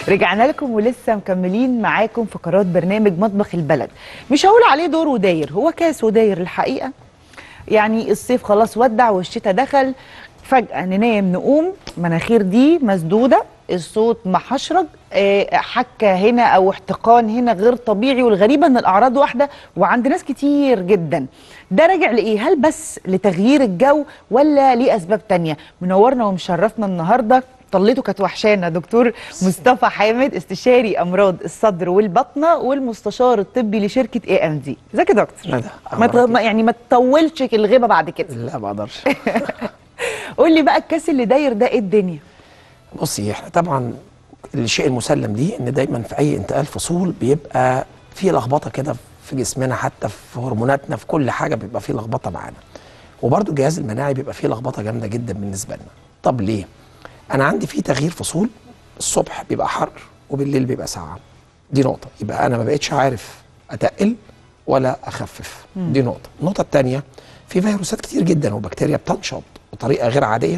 رجعنا لكم ولسه مكملين معاكم فقرات برنامج مطبخ البلد مش هقول عليه دور وداير هو كاس وداير الحقيقه يعني الصيف خلاص ودع والشتاء دخل فجأة ننام نقوم مناخير دي مسدودة الصوت محشرج آه، حكة هنا أو احتقان هنا غير طبيعي والغريبة إن الأعراض واحدة وعند ناس كتير جدا ده راجع لإيه؟ هل بس لتغيير الجو ولا ليه أسباب تانية؟ منورنا ومشرفنا النهاردة طلته كانت وحشانه دكتور مصطفى حامد استشاري امراض الصدر والبطنه والمستشار الطبي لشركه اي ام دي ازيك يا دكتور ندى، ما أخبارك ت- ما- يعني ما تطولش الغيبه بعد كده لا ما اقدرش قول لي بقى الكاس اللي داير ده ايه الدنيا بصي احنا طبعا الشيء المسلم ليه ان دايما في اي انتقال فصول بيبقى في لخبطه كده في جسمنا حتى في هرموناتنا في كل حاجه بيبقى في لخبطه معانا وبرده الجهاز المناعي بيبقى فيه لخبطه جامده جدا بالنسبه لنا طب ليه انا عندي في تغيير فصول الصبح بيبقى حر وبالليل بيبقى ساقعه دي نقطه يبقى انا ما بقتش عارف اتقل ولا اخفف دي نقطه النقطه الثانيه في فيروسات كتير جدا وبكتيريا بتنشط بطريقه غير عاديه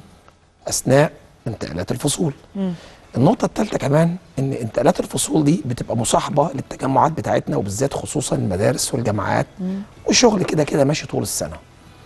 اثناء انتقالات الفصول النقطة الثالثة كمان إن انتقالات الفصول دي بتبقى مصاحبة للتجمعات بتاعتنا وبالذات خصوصا المدارس والجامعات والشغل كده كده ماشي طول السنة.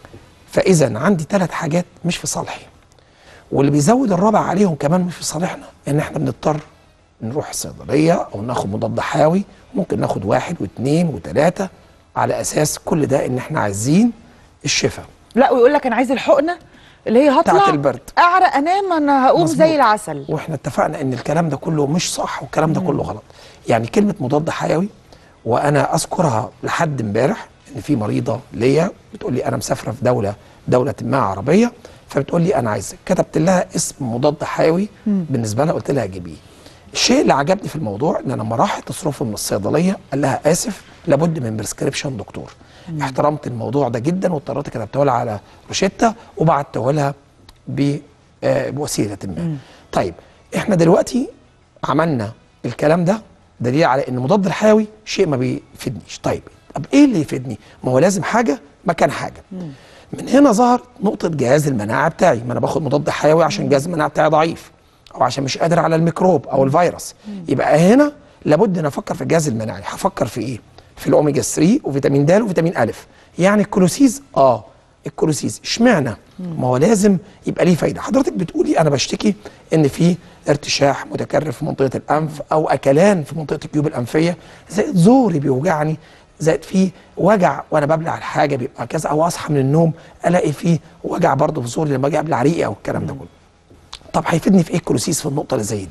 فإذا عندي ثلاث حاجات مش في صالحي. واللي بيزود الرابع عليهم كمان مش في صالحنا إن إحنا بنضطر نروح الصيدلية أو ناخد مضاد حيوي ممكن ناخد واحد واثنين وثلاثة على أساس كل ده إن إحنا عايزين الشفاء. لا ويقول لك انا عايز الحقنه اللي هي هطلع بتاعت البرد. اعرق انام انا هقوم مظبوط. زي العسل واحنا اتفقنا ان الكلام ده كله مش صح والكلام ده كله غلط يعني كلمه مضاد حيوي وانا اذكرها لحد امبارح ان في مريضه ليا بتقول لي انا مسافره في دوله دوله ما عربيه فبتقول لي انا عايزه كتبت لها اسم مضاد حيوي بالنسبه لها قلت لها جيبيه الشيء اللي عجبني في الموضوع ان لما راحت تصرفه من الصيدليه قال لها اسف لابد من بريسكريبشن دكتور احترمت الموضوع ده جدا واضطريت كتبته لها على روشته وبعته لها ب- آه، بوسيله ما طيب احنا دلوقتي عملنا الكلام ده دليل على ان المضاد الحيوي شيء ما بيفيدنيش طيب طب ايه اللي يفيدني ما هو لازم حاجه مكان حاجه من هنا ظهر نقطه جهاز المناعه بتاعي ما انا باخد مضاد حيوي عشان جهاز المناعه بتاعي ضعيف او عشان مش قادر على الميكروب او الفيروس يبقى هنا لابد ان افكر في الجهاز المناعي هفكر في ايه في الاوميجا 3 وفيتامين د وفيتامين ا يعني الكلوسيز اه الكلوسيز اشمعنى ما هو لازم يبقى ليه فايده حضرتك بتقولي انا بشتكي ان في ارتشاح متكرر في منطقه الانف او اكلان في منطقه الجيوب الانفيه زائد زوري بيوجعني زائد في وجع وانا ببلع الحاجه بيبقى كذا او اصحى من النوم الاقي في وجع برضه في زوري لما اجي ابلع ريقي او الكلام ده كله طب هيفيدني في ايه الكلوسيس في النقطه اللي زي دي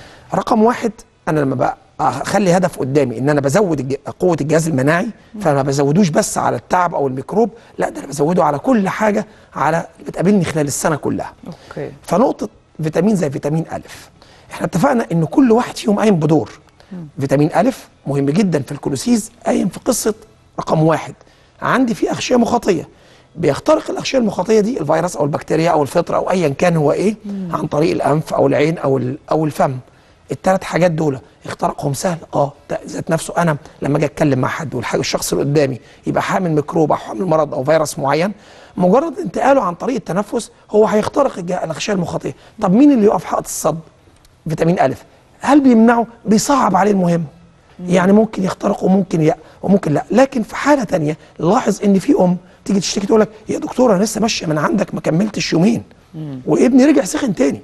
رقم واحد انا لما بقى اخلي هدف قدامي ان انا بزود الج- قوه الجهاز المناعي فما بزودوش بس على التعب او الميكروب لا ده انا بزوده على كل حاجه على اللي بتقابلني خلال السنه كلها اوكي فنقطه فيتامين زي فيتامين أ احنا اتفقنا ان كل واحد فيهم قايم بدور فيتامين أ مهم جدا في الكلوسيز قايم في قصه رقم واحد عندي في اغشيه مخاطيه بيخترق الاغشيه المخاطيه دي الفيروس او البكتيريا او الفطر او ايا كان هو ايه عن طريق الانف او العين او ال- او الفم الثلاث حاجات دول اختراقهم سهل اه ده ذات نفسه انا لما اجي اتكلم مع حد والحاجه الشخص اللي قدامي يبقى حامل ميكروب او حامل مرض او فيروس معين مجرد انتقاله عن طريق التنفس هو هيخترق الج- الاغشيه المخاطيه طب مين اللي يقف حائط الصد فيتامين أ هل بيمنعه بيصعب عليه المهم يعني ممكن يخترق وممكن لا وممكن لا لكن في حاله تانية لاحظ ان في ام تيجي تشتكي تقول لك يا دكتور انا لسه ماشيه من عندك ما كملتش يومين وابني رجع سخن تاني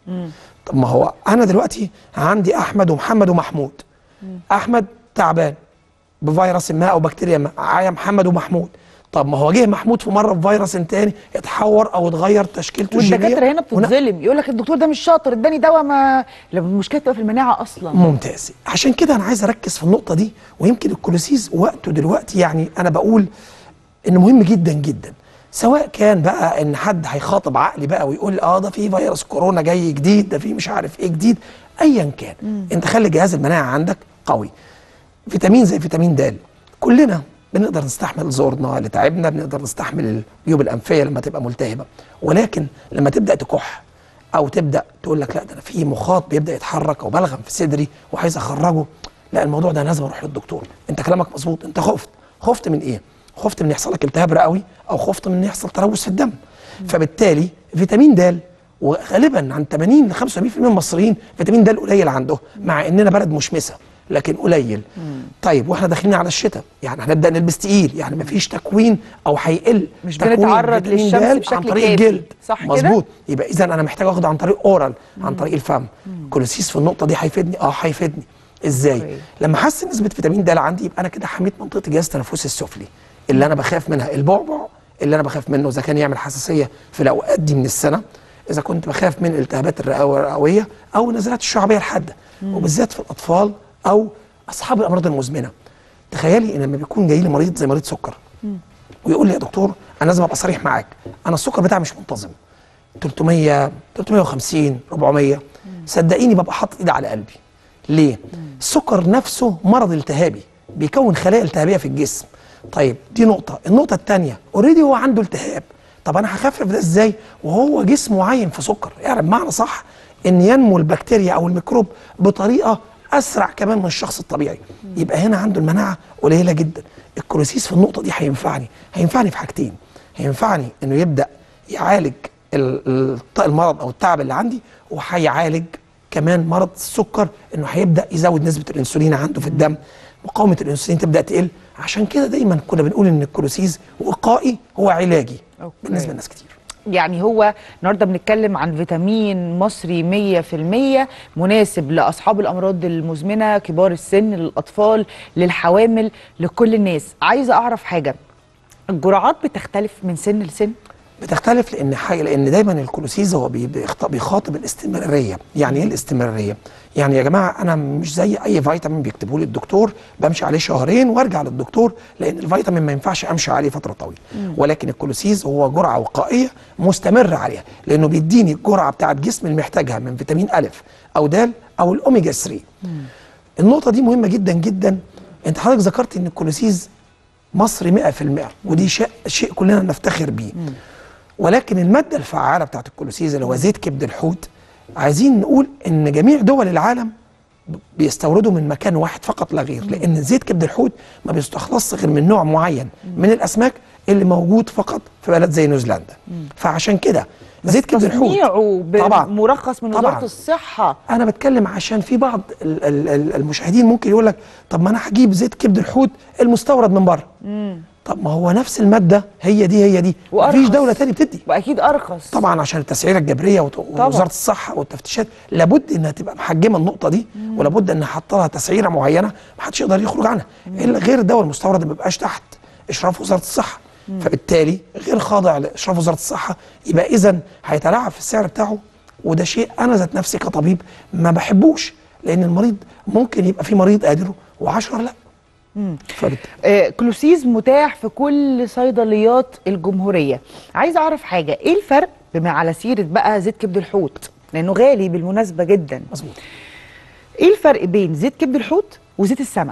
طب ما هو انا دلوقتي عندي احمد ومحمد ومحمود احمد تعبان بفيروس ما او بكتيريا ما عيا محمد ومحمود طب ما هو جه محمود في مره بفيروس تاني اتحور او اتغير تشكيلته الجينيه والدكاتره هنا ون- بتتظلم يقول لك الدكتور ده مش شاطر اداني دواء ما لما المشكله تبقى في المناعه اصلا ممتاز عشان كده انا عايز اركز في النقطه دي ويمكن الكولوسيز وقته دلوقتي يعني انا بقول انه مهم جدا جدا سواء كان بقى ان حد هيخاطب عقلي بقى ويقول اه ده في فيروس كورونا جاي جديد ده في مش عارف ايه جديد ايا كان انت خلي جهاز المناعه عندك قوي فيتامين زي فيتامين د كلنا بنقدر نستحمل زورنا اللي تعبنا بنقدر نستحمل الجيوب الانفيه لما تبقى ملتهبه ولكن لما تبدا تكح او تبدا تقول لك لا ده انا في مخاط بيبدا يتحرك او بلغم في صدري وعايز اخرجه لا الموضوع ده أنا لازم اروح للدكتور انت كلامك مظبوط انت خفت خفت من ايه خفت من يحصل لك التهاب رئوي او خفت من يحصل تلوث في الدم فبالتالي فيتامين د وغالبا عن 80 ل 85% من المصريين فيتامين د قليل عندهم مع اننا بلد مشمسه لكن قليل طيب واحنا داخلين على الشتاء يعني هنبدا نلبس تقيل يعني مفيش تكوين او هيقل مش تكوين بنتعرض فيتامين للشمس د عن بشكل طريق كافي. الجلد صح كده؟ مظبوط يبقى اذا انا محتاج اخده عن طريق اورال عن طريق الفم كولوسيس في النقطه دي هيفيدني اه هيفيدني ازاي أوكي. لما احسن نسبه فيتامين د عندي يبقى انا كده حميت منطقه الجهاز التنفسي السفلي اللي انا بخاف منها البعبع اللي انا بخاف منه اذا كان يعمل حساسيه في الاوقات دي من السنه اذا كنت بخاف من التهابات الرئويه الرئويه او نزلات الشعبيه الحاده وبالذات في الاطفال او اصحاب الامراض المزمنه تخيلي ان لما بيكون جاي لي مريض زي مريض سكر ويقول لي يا دكتور انا لازم ابقى صريح معاك انا السكر بتاعي مش منتظم 300 350 400 صدقيني ببقى حاطط ايدي على قلبي ليه السكر نفسه مرض التهابي بيكون خلايا التهابيه في الجسم طيب دي نقطه النقطه الثانيه اوريدي هو عنده التهاب طب انا هخفف ده ازاي وهو جسمه عايم في سكر يعني بمعنى صح ان ينمو البكتيريا او الميكروب بطريقه اسرع كمان من الشخص الطبيعي يبقى هنا عنده المناعه قليله جدا الكولوسيس في النقطه دي هينفعني هينفعني في حاجتين هينفعني انه يبدا يعالج ال- ال- المرض او التعب اللي عندي وهيعالج كمان مرض السكر انه هيبدا يزود نسبه الانسولين عنده في الدم مقاومه الانسولين تبدا تقل عشان كده دايما كنا بنقول ان الكولوسيز وقائي هو علاجي أوكي. بالنسبه لناس كتير يعني هو النهارده بنتكلم عن فيتامين مصري 100% مناسب لاصحاب الامراض المزمنه كبار السن للاطفال للحوامل لكل الناس عايزه اعرف حاجه الجرعات بتختلف من سن لسن بتختلف لان حاجه لان دايما الكولوسيز هو بي- بيخط- بيخاطب الاستمراريه يعني ايه الاستمراريه يعني يا جماعه انا مش زي اي فيتامين بيكتبه لي الدكتور بمشي عليه شهرين وارجع للدكتور لان الفيتامين ما ينفعش امشي عليه فتره طويله ولكن الكولوسيز هو جرعه وقائيه مستمر عليها لانه بيديني الجرعه بتاعه جسمي اللي محتاجها من فيتامين الف او د او الاوميجا 3 النقطه دي مهمه جدا جدا انت حضرتك ذكرت ان الكولوسيز مصري 100% ودي شيء شيء كلنا نفتخر بيه ولكن الماده الفعاله بتاعت الكولوسيز اللي هو زيت كبد الحوت عايزين نقول ان جميع دول العالم بيستوردوا من مكان واحد فقط لا غير لان زيت كبد الحوت ما بيستخلصش غير من نوع معين من الاسماك اللي موجود فقط في بلد زي نيوزيلندا فعشان كده زيت كبد الحوت تصنيعه طبعا مرخص من طبعاً. وزاره الصحه انا بتكلم عشان في بعض ال- ال- ال- المشاهدين ممكن يقول لك طب ما انا هجيب زيت كبد الحوت المستورد من بره طب ما هو نفس الماده هي دي هي دي وأرخص. مفيش دوله تاني بتدي واكيد ارخص طبعا عشان التسعيره الجبريه وت- ووزاره الصحه والتفتيشات لابد انها تبقى محجمه النقطه دي ولابد انها حاطه لها تسعيره معينه ما حدش يقدر يخرج عنها الا غير الدواء المستورد ما بيبقاش تحت اشراف وزاره الصحه فبالتالي غير خاضع لاشراف وزاره الصحه يبقى اذا هيتلاعب في السعر بتاعه وده شيء انا ذات نفسي كطبيب ما بحبوش لان المريض ممكن يبقى في مريض قادر و10 لا فبالتالي آه، كلوسيز متاح في كل صيدليات الجمهوريه عايز اعرف حاجه ايه الفرق بما على سيره بقى زيت كبد الحوت لانه غالي بالمناسبه جدا مظبوط ايه الفرق بين زيت كبد الحوت وزيت السمك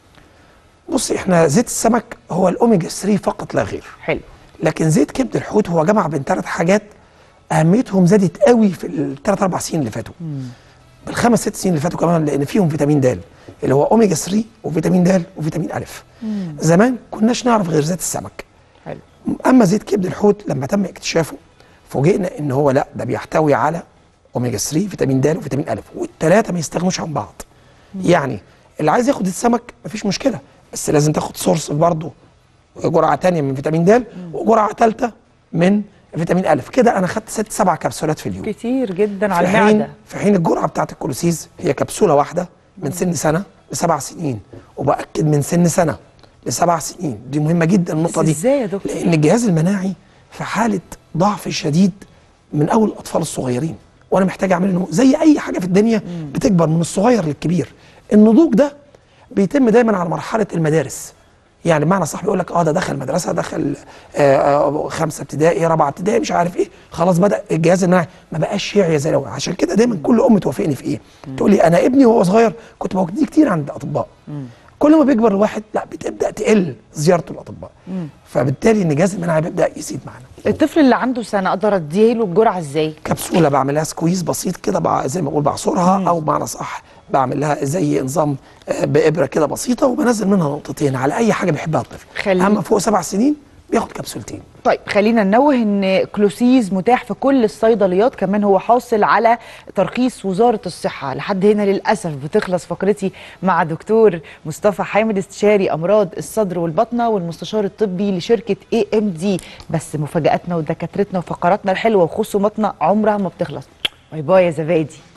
بص احنا زيت السمك هو الاوميجا 3 فقط لا غير حلو لكن زيت كبد الحوت هو جمع بين ثلاث حاجات اهميتهم زادت قوي في الثلاث اربع سنين اللي فاتوا بالخمس ست سنين اللي فاتوا كمان لان فيهم فيتامين د اللي هو اوميجا 3 وفيتامين د وفيتامين الف زمان كناش نعرف غير زيت السمك حلو اما زيت كبد الحوت لما تم اكتشافه فوجئنا ان هو لا ده بيحتوي على اوميجا 3 فيتامين د وفيتامين الف والثلاثه ما يستغنوش عن بعض يعني اللي عايز ياخد السمك مفيش مشكله بس لازم تاخد سورس برضه جرعه تانية من فيتامين د وجرعه ثالثه من فيتامين الف كده انا خدت ست سبع كبسولات في اليوم كتير جدا على في حين المعده في حين الجرعه بتاعت الكولوسيز هي كبسوله واحده من سن سنه لسبع سنين وباكد من سن سنه لسبع سنين دي مهمه جدا النقطه بس دي إزاي يا دكتور؟ لان الجهاز المناعي في حاله ضعف شديد من اول الاطفال الصغيرين وانا محتاج اعمل نمو زي اي حاجه في الدنيا بتكبر من الصغير للكبير النضوج ده بيتم دايما على مرحله المدارس يعني بمعنى صح بيقول لك اه ده دخل مدرسه دخل آه آه خمسه ابتدائي رابعه ابتدائي مش عارف ايه خلاص بدا الجهاز المناعي ما بقاش يعيا زي الاول عشان كده دايما كل ام توافقني في ايه تقول لي انا ابني وهو صغير كنت بوديه كتير عند الاطباء كل ما بيكبر الواحد لا بتبدا تقل زيارته للاطباء فبالتالي ان الجهاز المناعي بيبدا يزيد معانا الطفل اللي عنده سنه اقدر اديله الجرعه ازاي كبسوله بعملها سكويز بسيط كده بع- زي ما بقول بعصرها او بمعنى صح بعمل لها زي نظام آه، بابره كده بسيطه وبنزل منها نقطتين على اي حاجه بيحبها الطفل خلي- اما فوق سبع سنين بياخد كبسولتين طيب خلينا ننوه ان كلوسيز متاح في كل الصيدليات كمان هو حاصل على ترخيص وزاره الصحه لحد هنا للاسف بتخلص فقرتي مع دكتور مصطفى حامد استشاري امراض الصدر والبطنه والمستشار الطبي لشركه اي ام دي بس مفاجاتنا ودكاترتنا وفقراتنا الحلوه وخصوماتنا عمرها ما بتخلص باي باي يا زبادي